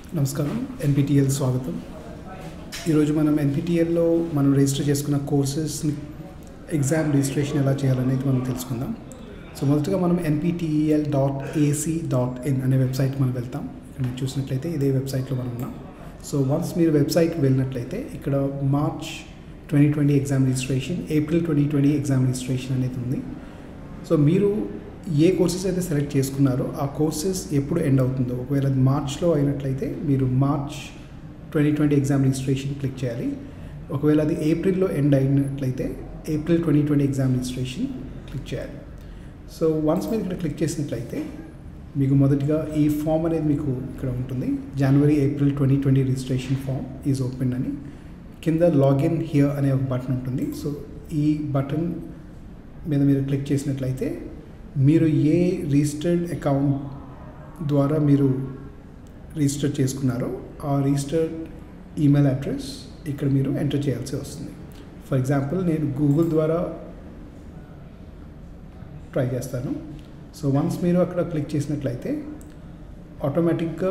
నమస్కారం ఎన్పిటిఎల్ స్వాగతం ఈరోజు మనం ఎన్పిటిఎల్లో మనం రిజిస్టర్ చేసుకున్న కోర్సెస్ని ఎగ్జామ్ రిజిస్ట్రేషన్ ఎలా చేయాలనేది మనం తెలుసుకుందాం సో మొదటగా మనం NPTEL dot AC dot in అనే వెబ్సైట్ మనం వెళ్తాం ఇక్కడ మీరు చూసినట్లయితే ఇదే వెబ్సైట్లో మనం ఉన్నాం సో వన్స్ మీరు వెబ్సైట్కి వెళ్ళినట్లయితే ఇక్కడ March twenty twenty exam registration April twenty twenty exam registration అనేది ఉంది సో మీరు ఏ కోర్సెస్ అయితే సెలెక్ట్ చేసుకున్నారో ఆ కోర్సెస్ ఎప్పుడు ఎండ్ అవుతుందో ఒకవేళ అది మార్చ్లో అయినట్లయితే మీరు March twenty twenty exam registration click చేయాలి ఒకవేళ అది ఏప్రిల్లో ఎండ్ అయినట్లయితే April twenty twenty exam registration click చేయాలి సో వన్స్ మీరు ఇక్కడ క్లిక్ చేసినట్లయితే మీకు మొదటిగా ఈ ఫామ్ అనేది మీకు ఇక్కడ ఉంటుంది January April twenty twenty registration form is open అని కింద లాగిన్ హియర్ అనే ఒక బటన్ ఉంటుంది సో ఈ బటన్ మీద మీరు క్లిక్ చేసినట్లయితే మీరు ఏ రిజిస్టర్డ్ అకౌంట్ ద్వారా మీరు రిజిస్టర్ చేసుకున్నారో ఆ రిజిస్టర్డ్ ఈమెయిల్ అడ్రస్ ఇక్కడ మీరు ఎంటర్ చేయాల్సి వస్తుంది ఫర్ ఎగ్జాంపుల్ నేను గూగుల్ ద్వారా ట్రై చేస్తాను సో వన్స్ మీరు అక్కడ క్లిక్ చేసినట్లయితే ఆటోమేటిక్గా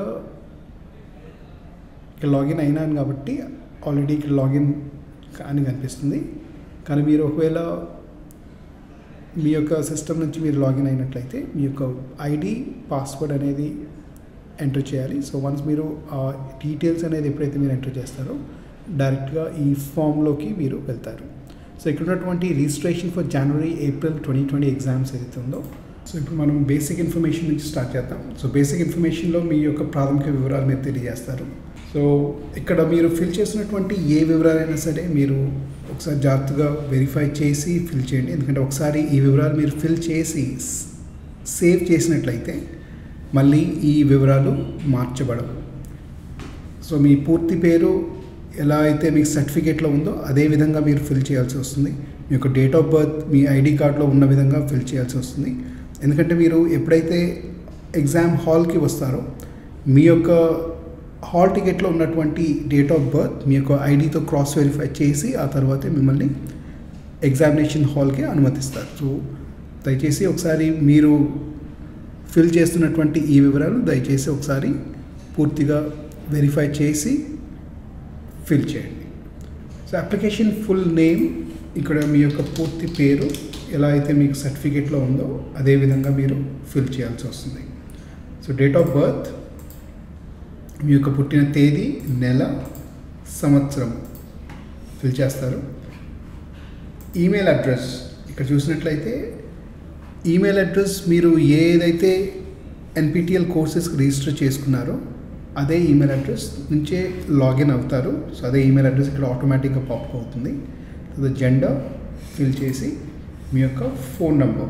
ఇక్కడ లాగిన్ అయినాను కాబట్టి ఆల్రెడీ ఇక్కడ లాగిన్ అని కనిపిస్తుంది కానీ మీరు ఒకవేళ మీ యొక్క సిస్టమ్ నుంచి మీరు లాగిన్ అయినట్లయితే మీ యొక్క ఐడి పాస్వర్డ్ అనేది ఎంటర్ చేయాలి సో వన్స్ మీరు ఆ డీటెయిల్స్ అనేది ఎప్పుడైతే మీరు ఎంటర్ చేస్తారో డైరెక్ట్గా ఈ ఫామ్లోకి మీరు వెళ్తారు సో ఇక్కడ ఉన్నటువంటి registration for January April twenty twenty exams ఏదైతే ఉందో సో ఇప్పుడు మనం బేసిక్ ఇన్ఫర్మేషన్ నుంచి స్టార్ట్ చేద్దాం సో బేసిక్ ఇన్ఫర్మేషన్లో మీ యొక్క ప్రాథమిక వివరాలు మీరు తెలియజేస్తారు సో ఇక్కడ మీరు ఫిల్ చేసినటువంటి ఏ వివరాలైనా సరే మీరు ఒకసారి జాగ్రత్తగా వెరిఫై చేసి ఫిల్ చేయండి ఎందుకంటే ఒకసారి ఈ వివరాలు మీరు ఫిల్ చేసి సేవ్ చేసినట్లయితే మళ్ళీ ఈ వివరాలు మార్చబడవు సో మీ పూర్తి పేరు ఎలా అయితే మీకు సర్టిఫికేట్లో ఉందో అదే విధంగా మీరు ఫిల్ చేయాల్సి వస్తుంది మీ యొక్క డేట్ ఆఫ్ బర్త్ మీ ఐడి కార్డ్లో ఉన్న విధంగా ఫిల్ చేయాల్సి వస్తుంది ఎందుకంటే మీరు ఎప్పుడైతే ఎగ్జామ్ హాల్కి వస్తారో మీ యొక్క హాల్ టికెట్లో ఉన్నటువంటి డేట్ ఆఫ్ బర్త్ మీ యొక్క ఐడితో క్రాస్ వెరిఫై చేసి ఆ తర్వాతే మిమ్మల్ని ఎగ్జామినేషన్ హాల్కి అనుమతిస్తారు సో దయచేసి ఒకసారి మీరు ఫిల్ చేస్తున్నటువంటి ఈ వివరాలు దయచేసి ఒకసారి పూర్తిగా వెరిఫై చేసి ఫిల్ చేయండి సో అప్లికేషన్ ఫుల్ నేమ్ ఇక్కడ మీ యొక్క పూర్తి పేరు ఎలా అయితే మీకు సర్టిఫికేట్లో ఉందో అదే విధంగా మీరు ఫిల్ చేయాల్సి వస్తుంది సో డేట్ ఆఫ్ బర్త్ మీ యొక్క పుట్టిన తేదీ నెల సంవత్సరం ఫిల్ చేస్తారు ఈమెయిల్ అడ్రస్ ఇక్కడ చూసినట్లయితే ఈమెయిల్ అడ్రస్ మీరు ఏదైతే ఎన్పిటిఎల్ కోర్సెస్కి రిజిస్టర్ చేసుకున్నారో అదే ఈమెయిల్ అడ్రస్ నుంచే లాగిన్ అవుతారు సో అదే ఈమెయిల్ అడ్రస్ ఇక్కడ ఆటోమేటిక్గా పాప్ అవుతుంది సో జెండర్ ఫిల్ చేసి మీ యొక్క ఫోన్ నంబర్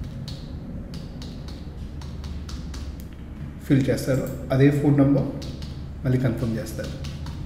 ఫిల్ చేస్తారు అదే ఫోన్ నంబర్ మళ్ళీ కన్ఫర్మ్ చేస్తారు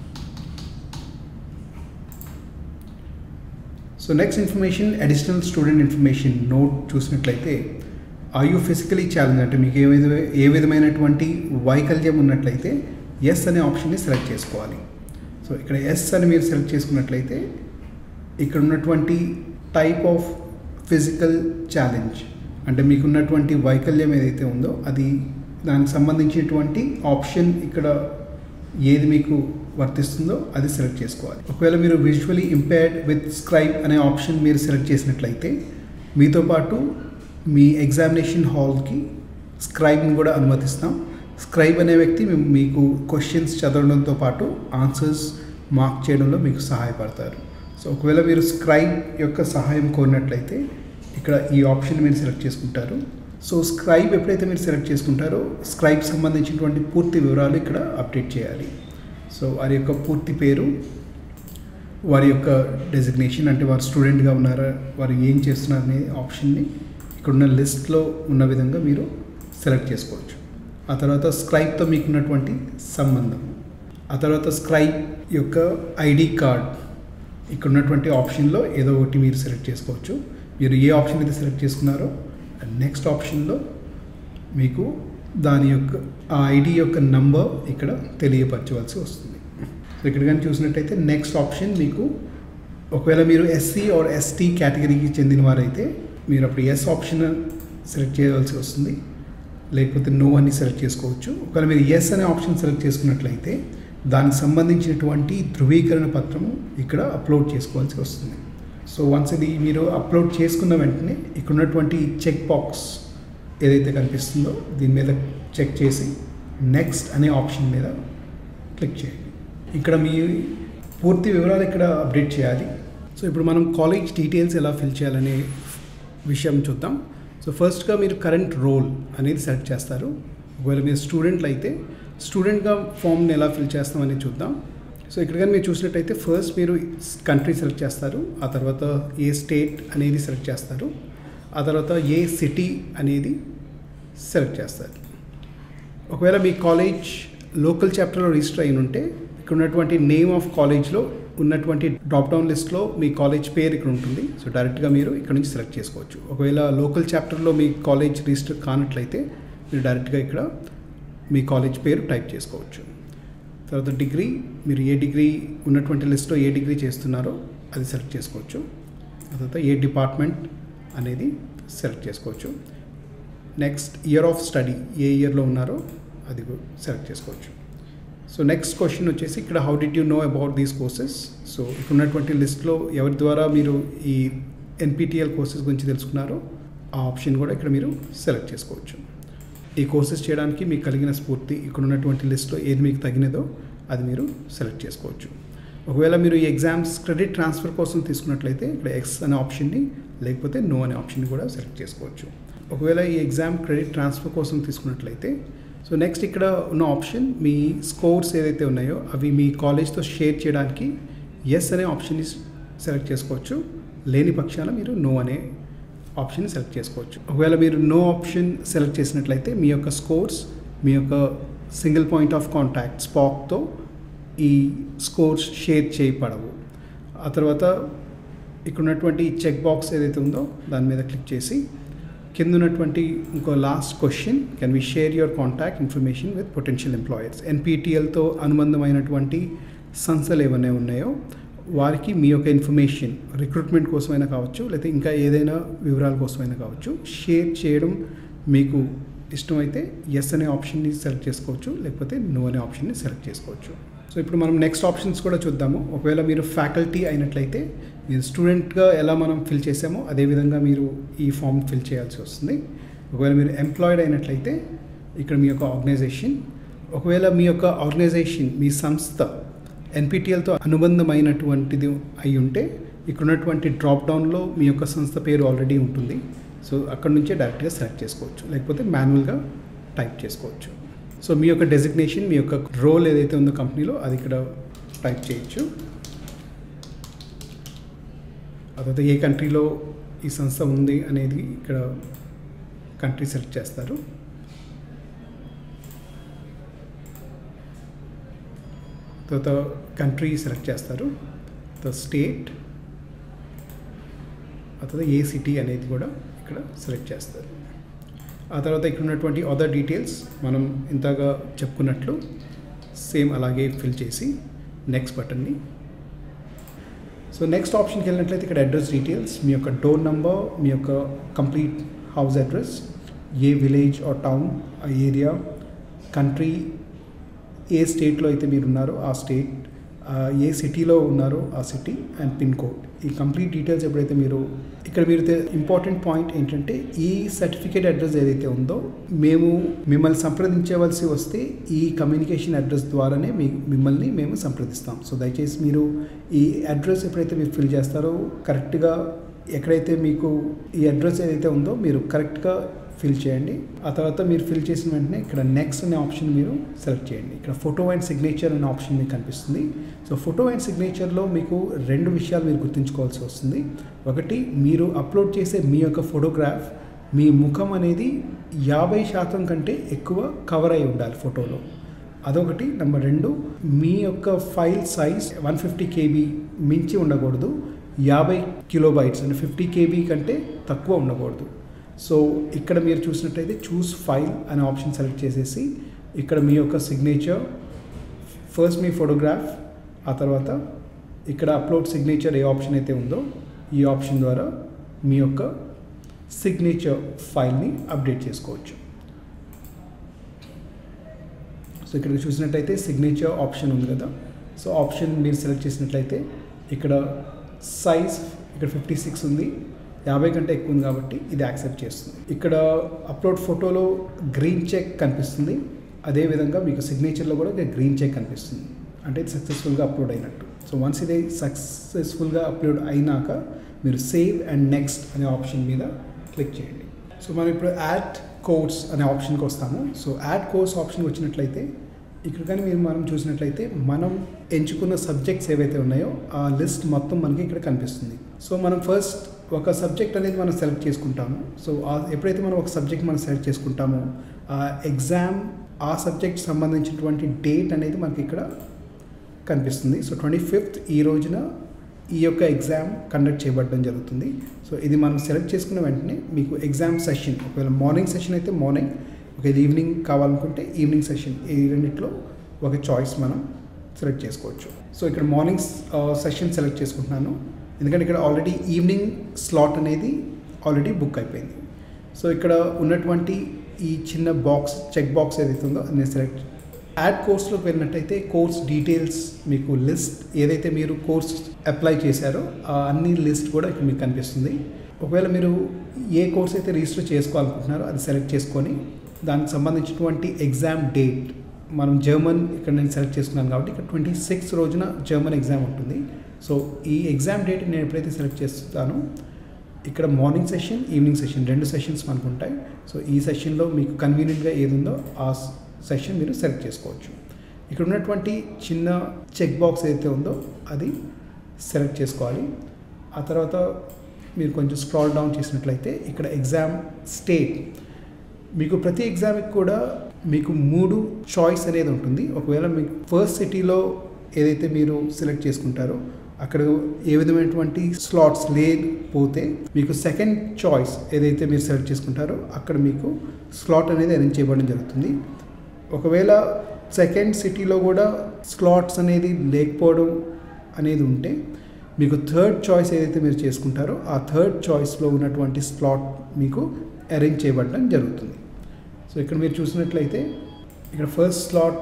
so next information additional student information note చూసినట్లయితే ఆర్ యూ ఫిజికలీ ఛాలెంజ్ అంటే మీకు ఏ విధ ఏ విధమైనటువంటి వైకల్యం ఉన్నట్లయితే ఎస్ అనే ఆప్షన్ని సెలెక్ట్ చేసుకోవాలి సో ఇక్కడ ఎస్ అని మీరు సెలెక్ట్ చేసుకున్నట్లయితే ఇక్కడ ఉన్నటువంటి టైప్ ఆఫ్ ఫిజికల్ ఛాలెంజ్ అంటే మీకున్నటువంటి వైకల్యం ఏదైతే ఉందో అది దానికి సంబంధించినటువంటి ఆప్షన్ ఇక్కడ ఏది మీకు వర్తిస్తుందో అది సెలెక్ట్ చేసుకోవాలి ఒకవేళ మీరు విజువలీ ఇంపేర్డ్ విత్ స్క్రైబ్ అనే ఆప్షన్ మీరు సెలెక్ట్ చేసినట్లయితే మీతో పాటు మీ ఎగ్జామినేషన్ హాల్కి స్క్రైబ్ని కూడా అనుమతిస్తాం స్క్రైబ్ అనే వ్యక్తి మీకు క్వశ్చన్స్ చదవడంతో పాటు ఆన్సర్స్ మార్క్ చేయడంలో మీకు సహాయపడతారు సో ఒకవేళ మీరు స్క్రైబ్ యొక్క సహాయం కోరినట్లయితే ఇక్కడ ఈ ఆప్షన్ మీరు సెలెక్ట్ చేసుకుంటారు సో స్క్రైబ్ ఎప్పుడైతే మీరు సెలెక్ట్ చేసుకుంటారో స్క్రైబ్ సంబంధించినటువంటి పూర్తి వివరాలు ఇక్కడ అప్డేట్ చేయాలి సో వారి యొక్క పూర్తి పేరు వారి యొక్క డెసిగ్నేషన్ అంటే వారు స్టూడెంట్గా ఉన్నారా వారు ఏం చేస్తున్నారు అనే ఆప్షన్ని ఇక్కడున్న లిస్ట్లో ఉన్న విధంగా మీరు సెలెక్ట్ చేసుకోవచ్చు ఆ తర్వాత స్క్రైబ్తో మీకున్నటువంటి సంబంధం ఆ తర్వాత స్క్రైబ్ యొక్క ఐడి కార్డ్ ఇక్కడ ఉన్నటువంటి ఆప్షన్లో ఏదో ఒకటి మీరు సెలెక్ట్ చేసుకోవచ్చు మీరు ఏ ఆప్షన్ అయితే సెలెక్ట్ చేసుకున్నారో నెక్స్ట్ ఆప్షన్లో మీకు దాని యొక్క ఆ ఐడి యొక్క నంబర్ ఇక్కడ తెలియపరచవలసి వస్తుంది సో ఇక్కడ కానీ చూసినట్టయితే నెక్స్ట్ ఆప్షన్ మీకు ఒకవేళ మీరు ఎస్సీ ఆర్ ఎస్టీ కేటగిరీకి చెందిన వారైతే మీరు అప్పుడు ఎస్ ఆప్షన్ సెలెక్ట్ చేయవలసి వస్తుంది లేకపోతే నో అని సెలెక్ట్ చేసుకోవచ్చు ఒకవేళ మీరు ఎస్ అనే ఆప్షన్ సెలెక్ట్ చేసుకున్నట్లయితే దానికి సంబంధించినటువంటి ధృవీకరణ పత్రము ఇక్కడ అప్లోడ్ చేసుకోవాల్సి వస్తుంది సో వన్స్ ఇది మీరు అప్లోడ్ చేసుకున్న వెంటనే ఇక్కడ ఉన్నటువంటి చెక్ బాక్స్ ఏదైతే కనిపిస్తుందో దీని మీద చెక్ చేసి నెక్స్ట్ అనే ఆప్షన్ మీద క్లిక్ చేయండి ఇక్కడ మీ పూర్తి వివరాలు ఇక్కడ అప్డేట్ చేయాలి సో ఇప్పుడు మనం కాలేజ్ డీటెయిల్స్ ఎలా ఫిల్ చేయాలనే విషయం చూద్దాం సో ఫస్ట్గా మీరు కరెంట్ రోల్ అనేది సెలెక్ట్ చేస్తారు ఒకవేళ మీరు స్టూడెంట్లు అయితే స్టూడెంట్గా ఫామ్ని ఎలా ఫిల్ చేస్తామని చూద్దాం సో ఇక్కడ కానీ మీరు చూసినట్టయితే ఫస్ట్ మీరు కంట్రీ సెలెక్ట్ చేస్తారు ఆ తర్వాత ఏ స్టేట్ అనేది సెలెక్ట్ చేస్తారు ఆ తర్వాత ఏ సిటీ అనేది సెలెక్ట్ చేస్తారు ఒకవేళ మీ కాలేజ్ లోకల్ చాప్టర్లో రిజిస్టర్ అయిన ఉంటే ఇక్కడ ఉన్నటువంటి నేమ్ ఆఫ్ కాలేజ్లో ఉన్నటువంటి డ్రాప్ డౌన్ లిస్ట్లో మీ కాలేజ్ పేరు ఇక్కడ ఉంటుంది సో డైరెక్ట్గా మీరు ఇక్కడ నుంచి సెలెక్ట్ చేసుకోవచ్చు ఒకవేళ లోకల్ చాప్టర్లో మీ కాలేజ్ రిజిస్టర్ కానట్లయితే మీరు డైరెక్ట్గా ఇక్కడ మీ కాలేజ్ పేరు టైప్ చేసుకోవచ్చు తర్వాత డిగ్రీ మీరు ఏ డిగ్రీ ఉన్నటువంటి లిస్ట్లో ఏ డిగ్రీ చేస్తున్నారో అది సెలెక్ట్ చేసుకోవచ్చు ఆ తర్వాత ఏ డిపార్ట్మెంట్ అనేది సెలెక్ట్ చేసుకోవచ్చు నెక్స్ట్ ఇయర్ ఆఫ్ స్టడీ ఏ ఇయర్లో ఉన్నారో అది సెలెక్ట్ చేసుకోవచ్చు సో నెక్స్ట్ క్వశ్చన్ వచ్చేసి ఇక్కడ how did you know about these courses so ఇక్కడ ఉన్నటువంటి లిస్ట్లో ఎవరి ద్వారా మీరు ఈ ఎన్పిటిఎల్ కోర్సెస్ గురించి తెలుసుకున్నారో ఆ ఆప్షన్ కూడా ఇక్కడ మీరు సెలెక్ట్ చేసుకోవచ్చు ఈ కోర్సెస్ చేయడానికి మీకు కలిగిన స్ఫూర్తి ఇక్కడ ఉన్నటువంటి లిస్ట్లో ఏది మీకు తగినదో అది మీరు సెలెక్ట్ చేసుకోవచ్చు ఒకవేళ మీరు ఈ ఎగ్జామ్స్ క్రెడిట్ ట్రాన్స్ఫర్ కోసం తీసుకున్నట్లయితే ఇక్కడ ఎక్స్ అనే ఆప్షన్ని లేకపోతే నో అనే ఆప్షన్ని కూడా సెలెక్ట్ చేసుకోవచ్చు ఒకవేళ ఈ ఎగ్జామ్ క్రెడిట్ ట్రాన్స్ఫర్ కోసం తీసుకున్నట్లయితే సో నెక్స్ట్ ఇక్కడ ఉన్న ఆప్షన్ మీ స్కోర్స్ ఏదైతే ఉన్నాయో అవి మీ కాలేజ్తో షేర్ చేయడానికి ఎస్ అనే ఆప్షన్ని సెలెక్ట్ చేసుకోవచ్చు లేని పక్షాన మీరు నో అనే ఆప్షన్ సెలెక్ట్ చేసుకోవచ్చు ఒకవేళ మీరు నో ఆప్షన్ సెలెక్ట్ చేసినట్లయితే మీ యొక్క స్కోర్స్ మీ యొక్క సింగిల్ పాయింట్ ఆఫ్ కాంటాక్ట్ స్పాక్తో ఈ స్కోర్స్ షేర్ చేయబడవు ఆ తర్వాత ఇక్కడ ఉన్నటువంటి చెక్ బాక్స్ ఏదైతే ఉందో దాని మీద క్లిక్ చేసి కింద ఉన్నటువంటి ఇంకో last question can we share your contact information with potential employers ఎన్పిటిఎల్తో అనుబంధమైనటువంటి సంస్థలు ఏమైనా ఉన్నాయో వారికి మీ యొక్క ఇన్ఫర్మేషన్ రిక్రూట్మెంట్ కోసమైనా కావచ్చు లేకపోతే ఇంకా ఏదైనా వివరాల కోసమైనా కావచ్చు షేర్ చేయడం మీకు ఇష్టమైతే ఎస్ అనే ఆప్షన్ని సెలెక్ట్ చేసుకోవచ్చు లేకపోతే నో అనే ఆప్షన్ని సెలెక్ట్ చేసుకోవచ్చు సో ఇప్పుడు మనం నెక్స్ట్ ఆప్షన్స్ కూడా చూద్దాము ఒకవేళ మీరు ఫ్యాకల్టీ అయినట్లయితే మీరు స్టూడెంట్గా ఎలా మనం ఫిల్ చేసామో అదేవిధంగా మీరు ఈ ఫామ్ ఫిల్ చేయాల్సి వస్తుంది ఒకవేళ మీరు ఎంప్లాయిడ్ అయినట్లయితే ఇక్కడ మీ యొక్క ఆర్గనైజేషన్ ఒకవేళ మీ యొక్క ఆర్గనైజేషన్ మీ సంస్థ ఎన్పిటిఎల్తో అనుబంధమైనటువంటిది అయి ఉంటే ఇక్కడ ఉన్నటువంటి డ్రాప్ డౌన్లో మీ యొక్క సంస్థ పేరు ఆల్రెడీ ఉంటుంది సో అక్కడ నుంచే డైరెక్ట్గా సెలెక్ట్ చేసుకోవచ్చు లేకపోతే మాన్యువల్గా టైప్ చేసుకోవచ్చు సో మీ యొక్క డెసిగ్నేషన్ మీ యొక్క రోల్ ఏదైతే ఉందో కంపెనీలో అది ఇక్కడ టైప్ చేయొచ్చు ఆ తర్వాత ఏ కంట్రీలో ఈ సంస్థ ఉంది అనేది ఇక్కడ కంట్రీ సెలెక్ట్ చేస్తారు తర్వాత కంట్రీ సెలెక్ట్ చేస్తారు తర్వాత స్టేట్ ఆ తర్వాత ఏ సిటీ అనేది కూడా ఇక్కడ సెలెక్ట్ చేస్తారు ఆ తర్వాత ఇక్కడ ఉన్నటువంటి అదర్ డీటెయిల్స్ మనం ఇంతగా చెప్పుకున్నట్లు సేమ్ అలాగే ఫిల్ చేసి నెక్స్ట్ బటన్ని సో నెక్స్ట్ ఆప్షన్కి వెళ్ళినట్లయితే ఇక్కడ అడ్రస్ డీటెయిల్స్ మీ యొక్క డోర్ నంబర్ మీ యొక్క కంప్లీట్ హౌస్ అడ్రస్ ఏ విలేజ్ ఆర్ టౌన్ ఆ ఏరియా కంట్రీ ఏ స్టేట్లో అయితే మీరు ఉన్నారో ఆ స్టేట్ ఏ సిటీలో ఉన్నారో ఆ సిటీ అండ్ పిన్ కోడ్ ఈ కంప్లీట్ డీటెయిల్స్ ఎప్పుడైతే మీరు ఇక్కడ మీరు ఇంపార్టెంట్ పాయింట్ ఏంటంటే ఈ సర్టిఫికేట్ అడ్రస్ ఏదైతే ఉందో మేము మిమ్మల్ని సంప్రదించవలసి వస్తే ఈ కమ్యూనికేషన్ అడ్రస్ ద్వారానే మీ మిమ్మల్ని మేము సంప్రదిస్తాం సో దయచేసి మీరు ఈ అడ్రస్ ఎప్పుడైతే మీరు ఫిల్ చేస్తారో కరెక్ట్గా ఎక్కడైతే మీకు ఈ అడ్రస్ ఏదైతే ఉందో మీరు కరెక్ట్గా ఫిల్ చేయండి ఆ తర్వాత మీరు ఫిల్ చేసిన వెంటనే ఇక్కడ నెక్స్ట్ అనే ఆప్షన్ మీరు సెలెక్ట్ చేయండి ఇక్కడ ఫోటో అండ్ సిగ్నేచర్ అనే ఆప్షన్ మీకు కనిపిస్తుంది సో ఫోటో అండ్ సిగ్నేచర్లో మీకు రెండు విషయాలు మీరు గుర్తుంచుకోవాల్సి వస్తుంది ఒకటి మీరు అప్లోడ్ చేసే మీ యొక్క ఫోటోగ్రాఫ్ మీ ముఖం అనేది యాభై శాతం కంటే ఎక్కువ కవర్ అయి ఉండాలి ఫోటోలో అదొకటి నెంబర్ రెండు మీ యొక్క file size one fifty KB మించి ఉండకూడదు యాభై కిలోబైట్స్ అంటే ఫిఫ్టీ కేబీ కంటే తక్కువ ఉండకూడదు సో ఇక్కడ మీరు చూసినట్టయితే చూస్ ఫైల్ అనే ఆప్షన్ సెలెక్ట్ చేసేసి ఇక్కడ మీ యొక్క సిగ్నేచర్ ఫస్ట్ మీ ఫోటోగ్రాఫ్ ఆ తర్వాత ఇక్కడ అప్లోడ్ సిగ్నేచర్ ఏ ఆప్షన్ అయితే ఉందో ఈ ఆప్షన్ ద్వారా మీ యొక్క సిగ్నేచర్ ఫైల్ని అప్డేట్ చేసుకోవచ్చు సో ఇక్కడ చూసినట్లయితే సిగ్నేచర్ ఆప్షన్ ఉంది కదా సో ఆప్షన్ మీరు సెలెక్ట్ చేసినట్లయితే ఇక్కడ సైజ్ ఇక్కడ ఫిఫ్టీ సిక్స్ ఉంది యాభై కంటే ఎక్కువ ఉంది కాబట్టి ఇది యాక్సెప్ట్ చేస్తుంది ఇక్కడ అప్లోడ్ ఫోటోలో గ్రీన్ చెక్ కనిపిస్తుంది అదేవిధంగా మీకు సిగ్నేచర్లో కూడా గ్రీన్ చెక్ కనిపిస్తుంది అంటే ఇది సక్సెస్ఫుల్గా అప్లోడ్ అయినట్టు సో వన్స్ ఇది సక్సెస్ఫుల్గా అప్లోడ్ అయినాక మీరు సేవ్ అండ్ నెక్స్ట్ అనే ఆప్షన్ మీద క్లిక్ చేయండి సో మనం ఇప్పుడు యాడ్ కోర్స్ అనే ఆప్షన్కి వస్తాము సో యాడ్ కోర్స్ ఆప్షన్కి వచ్చినట్లయితే ఇక్కడ కానీ మీరు మనం చూసినట్లయితే మనం ఎంచుకున్న సబ్జెక్ట్స్ ఏవైతే ఉన్నాయో ఆ లిస్ట్ మొత్తం మనకి ఇక్కడ కనిపిస్తుంది సో మనం ఫస్ట్ ఒక సబ్జెక్ట్ అనేది మనం సెలెక్ట్ చేసుకుంటాము సో ఎప్పుడైతే మనం ఒక సబ్జెక్ట్ మనం సెలెక్ట్ చేసుకుంటామో ఆ ఎగ్జామ్ ఆ సబ్జెక్ట్ సంబంధించినటువంటి డేట్ అనేది మనకి ఇక్కడ కనిపిస్తుంది సో ట్వంటీ ఫిఫ్త్ ఈ రోజున ఈ యొక్క ఎగ్జామ్ కండక్ట్ చేయబడడం జరుగుతుంది సో ఇది మనం సెలెక్ట్ చేసుకున్న వెంటనే మీకు ఎగ్జామ్ సెషన్ ఒకవేళ మార్నింగ్ సెషన్ అయితే మార్నింగ్ ఒకవేళ ఈవినింగ్ కావాలనుకుంటే ఈవినింగ్ సెషన్ ఈ రెండిట్లో ఒక చాయిస్ మనం సెలెక్ట్ చేసుకోవచ్చు సో ఇక్కడ మార్నింగ్ సెషన్ సెలెక్ట్ చేసుకుంటున్నాను ఎందుకంటే ఇక్కడ ఆల్రెడీ ఈవినింగ్ స్లాట్ అనేది ఆల్రెడీ బుక్ అయిపోయింది సో ఇక్కడ ఉన్నటువంటి ఈ చిన్న బాక్స్ చెక్ బాక్స్ ఏదైతే ఉందో అది నేను సెలెక్ట్ యాడ్ కోర్స్లోకి వెళ్ళినట్టయితే కోర్స్ డీటెయిల్స్ మీకు లిస్ట్ ఏదైతే మీరు కోర్స్ అప్లై చేశారో ఆ అన్ని లిస్ట్ కూడా ఇక్కడ మీకు కనిపిస్తుంది ఒకవేళ మీరు ఏ కోర్స్ అయితే రిజిస్టర్ చేసుకోవాలనుకుంటున్నారో అది సెలెక్ట్ చేసుకొని దానికి సంబంధించినటువంటి ఎగ్జామ్ డేట్ మనం జర్మన్ ఇక్కడ నేను సెలెక్ట్ చేసుకున్నాను కాబట్టి ఇక్కడ ట్వంటీ సిక్స్ రోజున జర్మన్ ఎగ్జామ్ ఉంటుంది సో ఈ ఎగ్జామ్ డేట్ నేను ఎప్పుడైతే సెలెక్ట్ చేస్తానో ఇక్కడ మార్నింగ్ సెషన్ ఈవినింగ్ సెషన్ రెండు సెషన్స్ మనకు ఉంటాయి సో ఈ సెషన్లో మీకు కన్వీనియంట్గా ఏది ఉందో ఆ సెషన్ మీరు సెలెక్ట్ చేసుకోవచ్చు ఇక్కడ ఉన్నటువంటి చిన్న చెక్ బాక్స్ ఏదైతే ఉందో అది సెలెక్ట్ చేసుకోవాలి ఆ తర్వాత మీరు కొంచెం స్క్రాల్ డౌన్ చేసినట్లయితే ఇక్కడ ఎగ్జామ్ స్టేట్ మీకు ప్రతి ఎగ్జామ్కి కూడా మీకు మూడు చాయిస్ అనేది ఉంటుంది ఒకవేళ మీకు ఫస్ట్ సిటీలో ఏదైతే మీరు సెలెక్ట్ చేసుకుంటారో అక్కడ ఏ విధమైనటువంటి స్లాట్స్ లేకపోతే మీకు సెకండ్ చాయిస్ ఏదైతే మీరు సెలెక్ట్ చేసుకుంటారో అక్కడ మీకు స్లాట్ అనేది అరేంజ్ చేయబడడం జరుగుతుంది ఒకవేళ సెకండ్ సిటీలో కూడా స్లాట్స్ అనేది లేకపోవడం అనేది ఉంటే మీకు థర్డ్ చాయిస్ ఏదైతే మీరు చేసుకుంటారో ఆ థర్డ్ చాయిస్లో ఉన్నటువంటి స్లాట్ మీకు అరేంజ్ చేయబడడం జరుగుతుంది సో ఇక్కడ మీరు చూసినట్లయితే ఇక్కడ ఫస్ట్ స్లాట్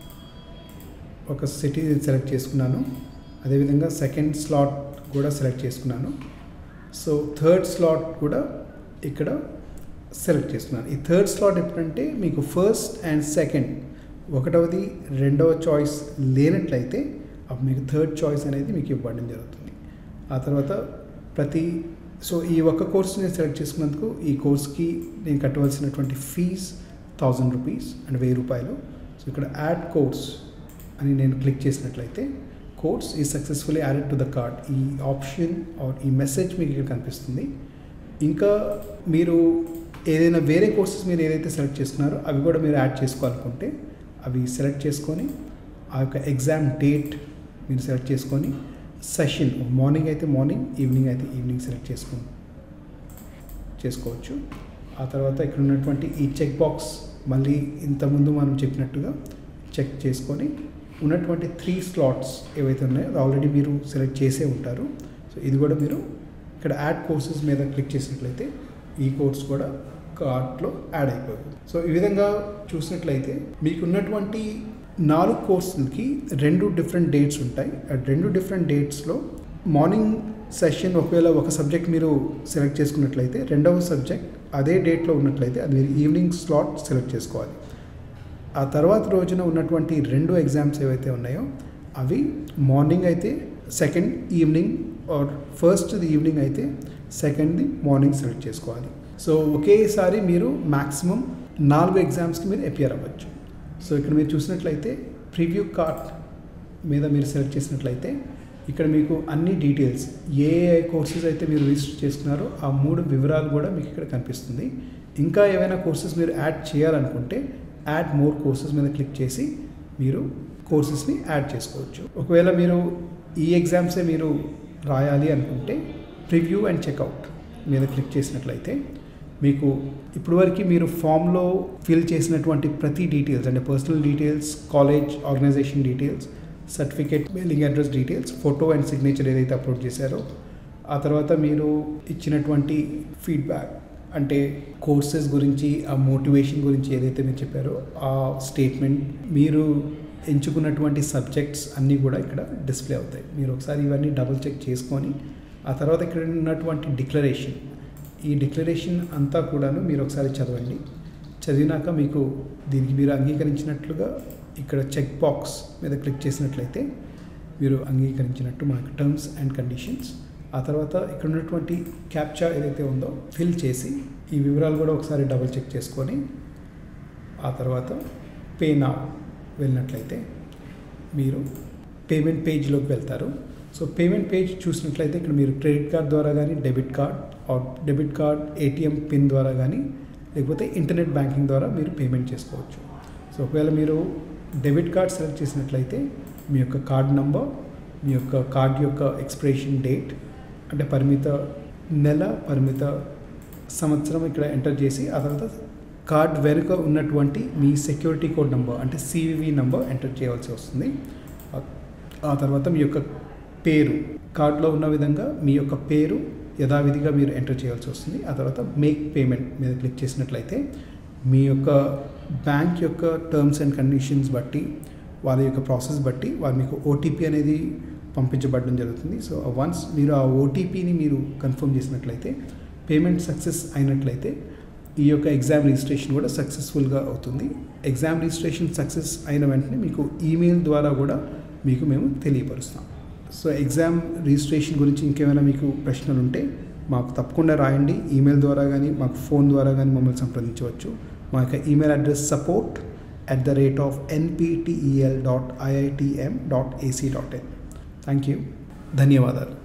ఒక సిటీ సెలెక్ట్ చేసుకున్నాను అదేవిధంగా సెకండ్ స్లాట్ కూడా సెలెక్ట్ చేసుకున్నాను సో థర్డ్ స్లాట్ కూడా ఇక్కడ సెలెక్ట్ చేసుకున్నాను ఈ థర్డ్ స్లాట్ ఎప్పుడంటే మీకు ఫస్ట్ అండ్ సెకండ్ ఒకటవది రెండవ చాయిస్ లేనట్లయితే అప్పుడు మీకు థర్డ్ చాయిస్ అనేది మీకు ఇవ్వడం జరుగుతుంది ఆ తర్వాత ప్రతి సో ఈ ఒక్క కోర్స్ నేను సెలెక్ట్ చేసుకున్నందుకు ఈ కోర్స్కి నేను కట్టవలసినటువంటి ఫీజ్ థౌజండ్ రూపీస్ అండ్ వెయ్యి రూపాయలు సో ఇక్కడ యాడ్ కోర్స్ అని నేను క్లిక్ చేసినట్లయితే కోర్స్ ఈ successfully added to the card ఈ ఆప్షన్ ఆర్ ఈ మెసేజ్ మీకు ఇక్కడ కనిపిస్తుంది ఇంకా మీరు ఏదైనా వేరే కోర్సెస్ మీరు ఏదైతే సెలెక్ట్ చేసుకున్నారో అవి కూడా మీరు యాడ్ చేసుకోవాలనుకుంటే అవి సెలెక్ట్ చేసుకొని ఆ యొక్క ఎగ్జామ్ డేట్ మీరు సెలెక్ట్ చేసుకొని సెషన్ మార్నింగ్ అయితే మార్నింగ్ ఈవినింగ్ అయితే ఈవినింగ్ సెలెక్ట్ చేసుకో చేసుకోవచ్చు ఆ తర్వాత ఇక్కడ ఉన్నటువంటి ఈ చెక్ బాక్స్ మళ్ళీ ఇంతకుముందు మనం చెప్పినట్టుగా చెక్ చేసుకొని ఉన్నటువంటి త్రీ స్లాట్స్ ఏవైతే ఉన్నాయో అది ఆల్రెడీ మీరు సెలెక్ట్ చేసే ఉంటారు సో ఇది కూడా మీరు ఇక్కడ యాడ్ కోర్సెస్ మీద క్లిక్ చేసినట్లయితే ఈ కోర్స్ కూడా కార్ట్లో యాడ్ అయిపోయింది సో ఈ విధంగా చూసినట్లయితే మీకున్నటువంటి నాలుగు కోర్సులకి రెండు డిఫరెంట్ డేట్స్ ఉంటాయి ఆ రెండు డిఫరెంట్ డేట్స్లో మార్నింగ్ సెషన్ ఒకవేళ ఒక సబ్జెక్ట్ మీరు సెలెక్ట్ చేసుకున్నట్లయితే రెండవ సబ్జెక్ట్ అదే డేట్లో ఉన్నట్లయితే అది మీరు ఈవినింగ్ స్లాట్ సెలెక్ట్ చేసుకోవాలి ఆ తర్వాత రోజున ఉన్నటువంటి రెండు ఎగ్జామ్స్ ఏవైతే ఉన్నాయో అవి మార్నింగ్ అయితే second evening or first evening అయితే సెకండ్ది మార్నింగ్ సెలెక్ట్ చేసుకోవాలి సో ఒకేసారి మీరు మ్యాక్సిమం నాలుగు ఎగ్జామ్స్కి మీరు అపియర్ అవ్వచ్చు సో ఇక్కడ మీరు చూసినట్లయితే ప్రివ్యూ కార్ట్ మీద మీరు సెలెక్ట్ చేసినట్లయితే ఇక్కడ మీకు అన్ని డీటెయిల్స్ ఏ ఏ కోర్సెస్ అయితే మీరు రిజిస్టర్ చేసుకున్నారో ఆ మూడు వివరాలు కూడా మీకు ఇక్కడ కనిపిస్తుంది ఇంకా ఏవైనా కోర్సెస్ మీరు యాడ్ చేయాలనుకుంటే యాడ్ మోర్ కోర్సెస్ మీద క్లిక్ చేసి మీరు కోర్సెస్ని యాడ్ చేసుకోవచ్చు ఒకవేళ మీరు ఈ ఎగ్జామ్సే మీరు రాయాలి అనుకుంటే ప్రివ్యూ అండ్ చెక్అవుట్ మీద క్లిక్ చేసినట్లయితే మీకు ఇప్పటివరకు మీరు ఫామ్లో ఫిల్ చేసినటువంటి ప్రతి డీటెయిల్స్ అంటే personal details college organization details certificate mailing address details photo and signature ఏదైతే అప్లోడ్ చేశారో ఆ తర్వాత మీరు ఇచ్చినటువంటి ఫీడ్బ్యాక్ అంటే కోర్సెస్ గురించి ఆ మోటివేషన్ గురించి ఏదైతే మీరు చెప్పారో ఆ స్టేట్మెంట్ మీరు ఎంచుకున్నటువంటి సబ్జెక్ట్స్ అన్నీ కూడా ఇక్కడ డిస్ప్లే అవుతాయి మీరు ఒకసారి ఇవన్నీ డబుల్ చెక్ చేసుకొని ఆ తర్వాత ఇక్కడ ఉన్నటువంటి డిక్లరేషన్ ఈ డిక్లరేషన్ అంతా కూడాను మీరు ఒకసారి చదవండి చదివినాక మీకు దీనికి మీరు అంగీకరించినట్లుగా ఇక్కడ చెక్ బాక్స్ మీద క్లిక్ చేసినట్లయితే మీరు అంగీకరించినట్టు మనకు టర్మ్స్ అండ్ కండిషన్స్ ఆ తర్వాత ఇక్కడ ఉన్నటువంటి క్యాప్చా ఏదైతే ఉందో ఫిల్ చేసి ఈ వివరాలు కూడా ఒకసారి డబుల్ చెక్ చేసుకొని ఆ తర్వాత పే నా వెళ్ళినట్లయితే మీరు పేమెంట్ పేజ్లోకి వెళ్తారు సో పేమెంట్ పేజ్ చూసినట్లయితే ఇక్కడ మీరు క్రెడిట్ కార్డ్ ద్వారా కానీ debit card or debit card ATM pin ద్వారా కానీ లేకపోతే ఇంటర్నెట్ బ్యాంకింగ్ ద్వారా మీరు పేమెంట్ చేసుకోవచ్చు సో ఒకవేళ మీరు డెబిట్ కార్డ్ సెలెక్ట్ చేసినట్లయితే మీ యొక్క కార్డ్ నంబర్ మీ యొక్క కార్డ్ యొక్క ఎక్స్పిరేషన్ డేట్ అంటే పరిమిత నెల పరిమిత సంవత్సరం ఇక్కడ ఎంటర్ చేసి ఆ తర్వాత కార్డ్ వెనుక ఉన్నటువంటి మీ సెక్యూరిటీ కోడ్ నెంబర్ అంటే సివివి నెంబర్ ఎంటర్ చేయవలసి వస్తుంది ఆ- ఆ తర్వాత మీ యొక్క పేరు కార్డులో ఉన్న విధంగా మీ యొక్క పేరు యథావిధిగా మీరు ఎంటర్ చేయాల్సి వస్తుంది ఆ తర్వాత మేక్ పేమెంట్ మీద క్లిక్ చేసినట్లయితే మీ యొక్క బ్యాంక్ యొక్క టర్మ్స్ అండ్ కండిషన్స్ బట్టి వాళ్ళ యొక్క ప్రాసెస్ బట్టి వాళ్ళు మీకు ఓటీపీ అనేది పంపించబడడం జరుగుతుంది సో వన్స్ మీరు ఆ ఓటీపీని మీరు కన్ఫర్మ్ చేసినట్లయితే పేమెంట్ సక్సెస్ అయినట్లయితే ఈ యొక్క ఎగ్జామ్ రిజిస్ట్రేషన్ కూడా సక్సెస్ఫుల్గా అవుతుంది ఎగ్జామ్ రిజిస్ట్రేషన్ సక్సెస్ అయిన వెంటనే మీకు ఈమెయిల్ ద్వారా కూడా మీకు మేము తెలియపరుస్తాం సో ఎగ్జామ్ రిజిస్ట్రేషన్ గురించి ఇంకేమైనా మీకు ప్రశ్నలు ఉంటే మాకు తప్పకుండా రాయండి ఈమెయిల్ ద్వారా కానీ మాకు ఫోన్ ద్వారా కానీ మమ్మల్ని సంప్రదించవచ్చు మా యొక్క email address support at the rate of NPTEL dot IITM dot AC dot in thank you ధన్యవాదాలు